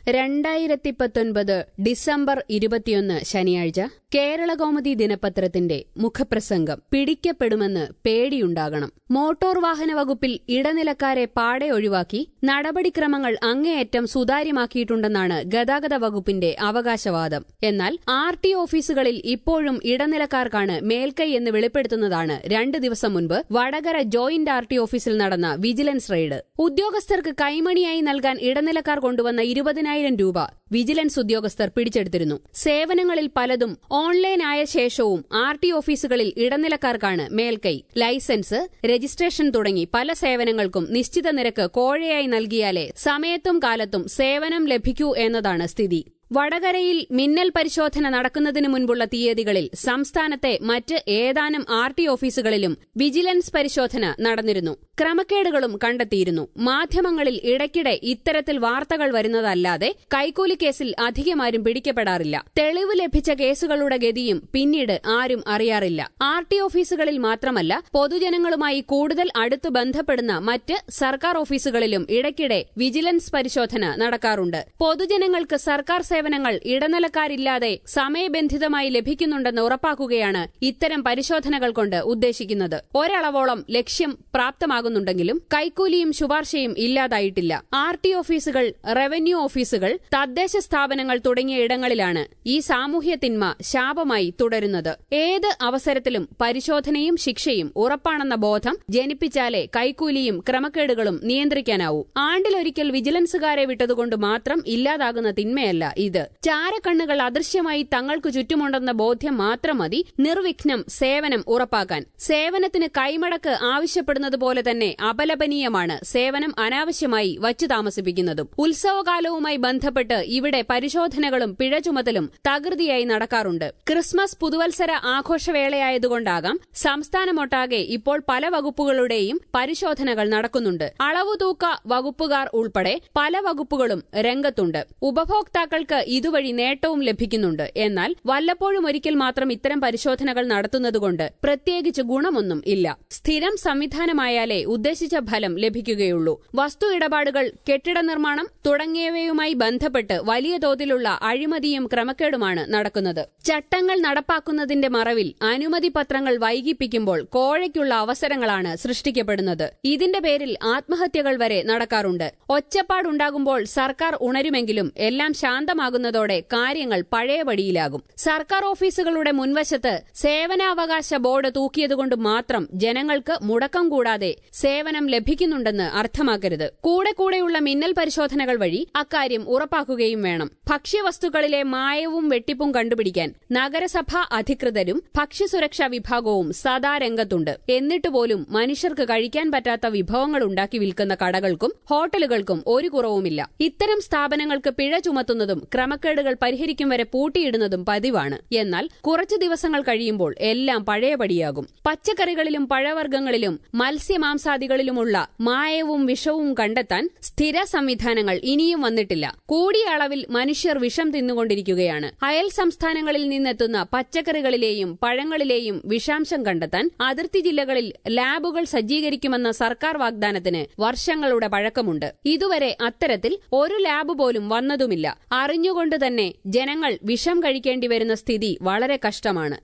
രണ്ടായിരത്തി പത്തൊൻപത് ഡിസംബർ ഇരുപത്തിയൊന്ന് ശനിയാഴ്ച കേരളകൗമുദി ദിനപത്രത്തിന്റെ മുഖപ്രസംഗം പിടിക്കപ്പെടുമെന്ന് പേടിയുണ്ടാകണം മോട്ടോർ വാഹന വകുപ്പിൽ ഇടനിലക്കാരെ പാടെ ഒഴിവാക്കി നടപടിക്രമങ്ങൾ അങ്ങേയറ്റം സുതാര്യമാക്കിയിട്ടുണ്ടെന്നാണ് ഗതാഗത വകുപ്പിന്റെ അവകാശവാദം എന്നാൽ ആർ ടി ഓഫീസുകളിൽ ഇപ്പോഴും ഇടനിലക്കാർക്കാണ് മേൽക്കൈ എന്ന് വെളിപ്പെടുത്തുന്നതാണ് രണ്ട് ദിവസം മുൻപ് വടകര ജോയിന്റ് ആർ ടി ഓഫീസിൽ നടന്ന വിജിലൻസ് റെയ്ഡ് ഉദ്യോഗസ്ഥർക്ക് കൈമണിയായി നൽകാൻ ഇടനിലക്കാർ കൊണ്ടുവന്ന ഇരുപതിനായിരം രൂപ വിജിലൻസ് ഉദ്യോഗസ്ഥർ പിടിച്ചെടുത്തിരുന്നു സേവനങ്ങളിൽ പലതും ഓൺലൈൻ ആയ ശേഷവും ആർ ടി ഓഫീസുകളിൽ ഇടനിലക്കാർക്കാണ് മേൽക്കൈ ലൈസൻസ് രജിസ്ട്രേഷൻ തുടങ്ങി പല സേവനങ്ങൾക്കും നിശ്ചിത നിരക്ക് കോഴയായി നൽകിയാലേ സമയത്തും കാലത്തും സേവനം ലഭിക്കൂ എന്നതാണ് സ്ഥിതി വടകരയിൽ മിന്നൽ പരിശോധന നടക്കുന്നതിന് മുൻപുള്ള തീയതികളിൽ സംസ്ഥാനത്തെ മറ്റ് ഏതാനും ആർ ടി ഓഫീസുകളിലും വിജിലൻസ് പരിശോധന നടന്നിരുന്നു ക്രമക്കേടുകളും കണ്ടെത്തിയിരുന്നു മാധ്യമങ്ങളിൽ ഇടയ്ക്കിടെ ഇത്തരത്തിൽ വാർത്തകൾ വരുന്നതല്ലാതെ കൈക്കൂലി കേസിൽ അധികമാരും പിടിക്കപ്പെടാറില്ല തെളിവ് ലഭിച്ച കേസുകളുടെ ഗതിയും പിന്നീട് ആരും അറിയാറില്ല ആർ ടി ഓഫീസുകളിൽ മാത്രമല്ല പൊതുജനങ്ങളുമായി കൂടുതൽ അടുത്ത് ബന്ധപ്പെടുന്ന മറ്റ് സർക്കാർ ഓഫീസുകളിലും ഇടയ്ക്കിടെ വിജിലൻസ് പരിശോധന നടക്കാറുണ്ട് പൊതുജനങ്ങൾക്ക് സർക്കാർ സേവനങ്ങൾ ഇടനിലക്കാരില്ലാതെ സമയബന്ധിതമായി ലഭിക്കുന്നുണ്ടെന്ന് ഉറപ്പാക്കുകയാണ് ഇത്തരം പരിശോധനകൾ കൊണ്ട് ഉദ്ദേശിക്കുന്നത് ഒരളവോളം ലക്ഷ്യം പ്രാപ്തമാകുന്നുണ്ടെങ്കിലും കൈക്കൂലിയും ശുപാർശയും ഇല്ലാതായിട്ടില്ല ആർ ടി ഓഫീസുകൾ റവന്യൂ ഓഫീസുകൾ തദ്ദേശ സ്ഥാപനങ്ങൾ തുടങ്ങിയ ഇടങ്ങളിലാണ് ഈ സാമൂഹ്യ തിന്മ ശാപമായി തുടരുന്നത് ഏത് അവസരത്തിലും പരിശോധനയും ശിക്ഷയും ഉറപ്പാണെന്ന ബോധം ജനിപ്പിച്ചാലേ കൈക്കൂലിയും ക്രമക്കേടുകളും നിയന്ത്രിക്കാനാവൂ ആണ്ടിലൊരിക്കൽ വിജിലൻസുകാരെ വിട്ടതുകൊണ്ട് മാത്രം ഇല്ലാതാകുന്ന തിന്മയല്ല ഇത് ചാരക്കണ്ണുകൾ അദൃശ്യമായി തങ്ങൾക്ക് ചുറ്റുമുണ്ടെന്ന ബോധ്യം മാത്രം മതി നിർവിഘ്നം സേവനം ഉറപ്പാക്കാൻ സേവനത്തിന് കൈമടക്ക് ആവശ്യപ്പെടുന്നത് പോലെ തന്നെ അപലപനീയമാണ് സേവനം അനാവശ്യമായി വച്ചു താമസിപ്പിക്കുന്നതും ഉത്സവകാലവുമായി ബന്ധപ്പെട്ട് ഇവിടെ പരിശോധനകളും പിഴ ചുമത്തലും തകൃതിയായി നടക്കാറുണ്ട് ക്രിസ്മസ് പുതുവത്സര ആഘോഷവേളയായതുകൊണ്ടാകാം സംസ്ഥാനമൊട്ടാകെ ഇപ്പോൾ പല വകുപ്പുകളുടെയും പരിശോധനകൾ നടക്കുന്നുണ്ട് അളവുതൂക്ക വകുപ്പുകാർ ഉൾപ്പെടെ പല വകുപ്പുകളും രംഗത്തുണ്ട് ഉപഭോക്താക്കൾക്ക് ഇതുവഴി നേട്ടവും ലഭിക്കുന്നുണ്ട് എന്നാൽ വല്ലപ്പോഴും ഒരിക്കൽ മാത്രം ഇത്തരം പരിശോധനകൾ നടത്തുന്നതുകൊണ്ട് പ്രത്യേകിച്ച് ഗുണമൊന്നും ഇല്ല സ്ഥിരം സംവിധാനമായാലേ ഉദ്ദേശിച്ച ഫലം ലഭിക്കുകയുള്ളൂ വസ്തു ഇടപാടുകൾ കെട്ടിട നിർമ്മാണം തുടങ്ങിയവയുമായി ബന്ധപ്പെട്ട് വലിയ തോതിലുള്ള അഴിമതിയും ക്രമക്കേടുമാണ് നടക്കുന്നത് ചട്ടങ്ങൾ നടപ്പാക്കുന്നതിന്റെ മറവിൽ അനുമതി പത്രങ്ങൾ വൈകിപ്പിക്കുമ്പോൾ കോഴയ്ക്കുള്ള അവസരങ്ങളാണ് സൃഷ്ടിക്കപ്പെടുന്നത് ഇതിന്റെ പേരിൽ ആത്മഹത്യകൾ വരെ നടക്കാറുണ്ട് ഒച്ചപ്പാടുണ്ടാകുമ്പോൾ സർക്കാർ ഉണരുമെങ്കിലും എല്ലാം ശാന്തമാകുന്നതോടെ കാര്യങ്ങൾ പഴയപടിയിലാകും സർക്കാർ ഓഫീസുകളുടെ മുൻവശത്ത് സേവനാവകാശ ബോർഡ് തൂക്കിയതുകൊണ്ട് മാത്രം ജനങ്ങൾക്ക് മുടക്കം കൂടാതെ സേവനം ലഭിക്കുന്നുണ്ടെന്ന് അർത്ഥമാക്കരുത് കൂടെ കൂടെയുള്ള മിന്നൽ പരിശോധനകൾ വഴി അക്കാര്യം ഉറപ്പാക്കുകയും വേണം ഭക്ഷ്യവസ്തുക്കളിലെ മായവും വെട്ടിപ്പും കണ്ടുപിടിക്കാൻ നഗരസഭാ അധികൃതരും ഭക്ഷ്യസുരക്ഷാ വിഭാഗവും സദാ രംഗത്തുണ്ട് എന്നിട്ട് പോലും മനുഷ്യർക്ക് കഴിക്കാൻ പറ്റാത്ത വിഭവങ്ങൾ ഉണ്ടാക്കി വിൽക്കുന്ന കടകൾക്കും ഹോട്ടലുകൾക്കും ഒരു കുറവുമില്ല ഇത്തരം സ്ഥാപനങ്ങൾക്ക് പിഴ ചുമത്തുന്നതും ക്രമക്കേടുകൾ പരിഹരിക്കും വരെ പൂട്ടിയിടുന്നതും പതിവാണ് എന്നാൽ കുറച്ചു ദിവസങ്ങൾ കഴിയുമ്പോൾ എല്ലാം പഴയപടിയാകും പച്ചക്കറികളിലും പഴവർഗ്ഗങ്ങളിലും മത്സ്യമാംസാദികളിലുമുള്ള മായവും വിഷവും കണ്ടെത്താൻ സ്ഥിര സംവിധാനങ്ങൾ ഇനിയും വന്നിട്ടില്ല കൂടിയ അളവിൽ മനുഷ്യർ വിഷം തിന്നുകൊണ്ടിരിക്കുകയാണ് അയൽ സംസ്ഥാനങ്ങളിൽ നിന്നെത്തുന്ന പച്ചക്കറികളിലെയും പഴങ്ങളിലെയും വിഷാംശം കണ്ടെത്താൻ അതിർത്തി ജില്ലകളിൽ ലാബുകൾ സജ്ജീകരിക്കുമെന്ന സർക്കാർ വാഗ്ദാനത്തിന് വർഷങ്ങളുടെ പഴക്കമുണ്ട് ഇതുവരെ അത്തരത്തിൽ ഒരു ലാബ് പോലും വന്നതുമില്ല അറിഞ്ഞുകൊണ്ട് തന്നെ ജനങ്ങൾ വിഷം കഴിക്കേണ്ടി വരുന്ന സ്ഥിതി വളരെ കഷ്ടമാണ്